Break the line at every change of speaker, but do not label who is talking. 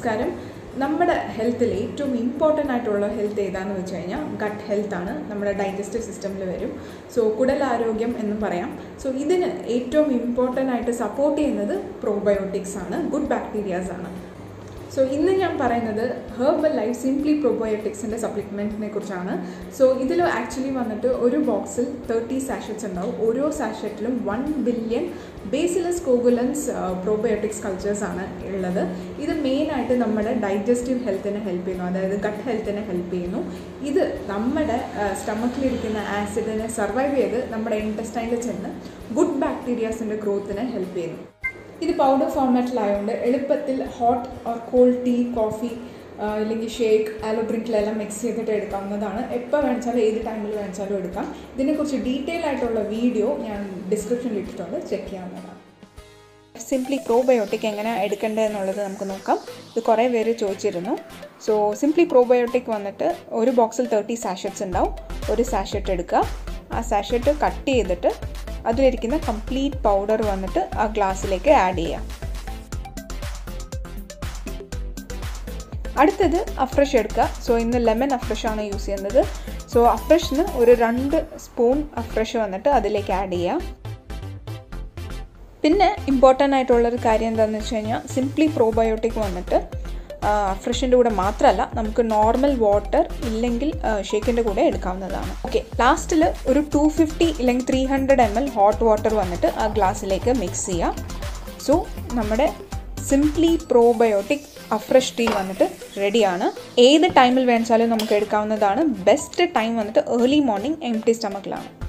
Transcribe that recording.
നമസ്കാരം നമ്മുടെ ഹെൽത്തിൽ ഏറ്റവും ഇമ്പോർട്ടൻ്റ് ആയിട്ടുള്ള ഹെൽത്ത് ഏതാണെന്ന് വെച്ച് കഴിഞ്ഞാൽ ഗട്ട് ഹെൽത്ത് ആണ് നമ്മുടെ ഡൈജസ്റ്റീവ് സിസ്റ്റമിൽ വരും സോ കുടലാരോഗ്യം എന്നും പറയാം സോ ഇതിന് ഏറ്റവും ഇമ്പോർട്ടൻ്റ് ആയിട്ട് സപ്പോർട്ട് ചെയ്യുന്നത് പ്രോബയോട്ടിക്സ് ആണ് ഗുഡ് ബാക്ടീരിയാസ് ആണ് സോ ഇന്ന് ഞാൻ പറയുന്നത് ഹെർബൽ ലൈഫ് സിംപ്ലി പ്രോബയോട്ടിക്സിൻ്റെ സപ്ലിമെൻറ്റിനെ കുറിച്ചാണ് സോ ഇതിൽ ആക്ച്വലി വന്നിട്ട് ഒരു ബോക്സിൽ തേർട്ടി സാഷറ്റ്സ് ഉണ്ടാവും ഓരോ സാഷറ്റിലും one billion bacillus coagulans probiotics cultures ആണ് ഉള്ളത് ഇത് മെയിനായിട്ട് നമ്മുടെ ഡൈജസ്റ്റീവ് ഹെൽത്തിനെ ഹെൽപ്പ് ചെയ്യുന്നു അതായത് ഗട്ട് ഹെൽത്തിനെ ഹെൽപ്പ് ചെയ്യുന്നു ഇത് നമ്മുടെ സ്റ്റമക്കിലിരിക്കുന്ന ആസിഡിനെ സർവൈവ് ചെയ്ത് നമ്മുടെ ഇൻറ്റസ്റ്റൈനിൽ ചെന്ന് ഗുഡ് ബാക്ടീരിയാസിൻ്റെ ഗ്രോത്തിനെ ഹെൽപ്പ് ചെയ്യുന്നു ഇത് പൗഡർ ഫോർമാറ്റിലായതുകൊണ്ട് എളുപ്പത്തിൽ hot or cold tea coffee അല്ലെങ്കിൽ ഷേക്ക് ആലോ ഡ്രിങ്കിലെല്ലാം മിക്സ് ചെയ്തിട്ട് എടുക്കാവുന്നതാണ് എപ്പോൾ വേണിച്ചാലും ഏത് ടൈമിൽ വേണിച്ചാലും എടുക്കാം ഇതിനെക്കുറിച്ച് ഡീറ്റെയിൽ ആയിട്ടുള്ള വീഡിയോ ഞാൻ ഡിസ്ക്രിപ്ഷനിൽ ഇട്ടിട്ടുണ്ട് ചെക്ക് ചെയ്യാവുന്നതാണ്
സിംപ്ലി പ്രോബയോട്ടിക് എങ്ങനെ എടുക്കേണ്ടത് എന്നുള്ളത് നമുക്ക് നോക്കാം ഇത് കുറേ പേര് ചോദിച്ചിരുന്നു സോ സിംപ്ലി പ്രോബയോട്ടിക് വന്നിട്ട് ഒരു ബോക്സിൽ തേർട്ടി സാഷറ്റ്സ് ഉണ്ടാവും ഒരു സാഷറ്റ് എടുക്കുക ആ സാഷറ്റ് കട്ട് ചെയ്തിട്ട് അതിലിരിക്കുന്ന കംപ്ലീറ്റ് പൗഡർ വന്നിട്ട് ആ ഗ്ലാസ്സിലേക്ക് ആഡ് ചെയ്യാം അടുത്തത് അഫ്രഷ് എടുക്കുക സോ ഇന്ന് ലെമൺ അഫ്രഷ് ആണ് യൂസ് ചെയ്യുന്നത് സോ അഫ്രഷിന് ഒരു രണ്ട് സ്പൂൺ അഫ്രഷ് വന്നിട്ട് അതിലേക്ക് ആഡ് ചെയ്യാം പിന്നെ ഇമ്പോർട്ടൻ്റ് ആയിട്ടുള്ളൊരു കാര്യം എന്താണെന്ന് വെച്ച് കഴിഞ്ഞാൽ സിംപ്ലി പ്രോബയോട്ടിക് വന്നിട്ട് ഫ്രഷിൻ്റെ കൂടെ മാത്രമല്ല നമുക്ക് നോർമൽ വാട്ടർ ഇല്ലെങ്കിൽ ഷേക്കിൻ്റെ കൂടെ എടുക്കാവുന്നതാണ് ഓക്കെ ലാസ്റ്റിൽ ഒരു ടു ഫിഫ്റ്റി ഇല്ലെങ്കിൽ three hundred M L hot water വന്നിട്ട് ആ ഗ്ലാസ്സിലേക്ക് മിക്സ് ചെയ്യാം സോ നമ്മുടെ സിംപ്ലി പ്രോബയോട്ടിക് അഫ്രഷ് ടീ വന്നിട്ട് റെഡിയാണ് ഏത് ടൈമിൽ വേണിച്ചാലും നമുക്ക് എടുക്കാവുന്നതാണ് ബെസ്റ്റ് ടൈം വന്നിട്ട് ഏർലി മോർണിംഗ് എം ടി സ്റ്റമക്കിലാണ്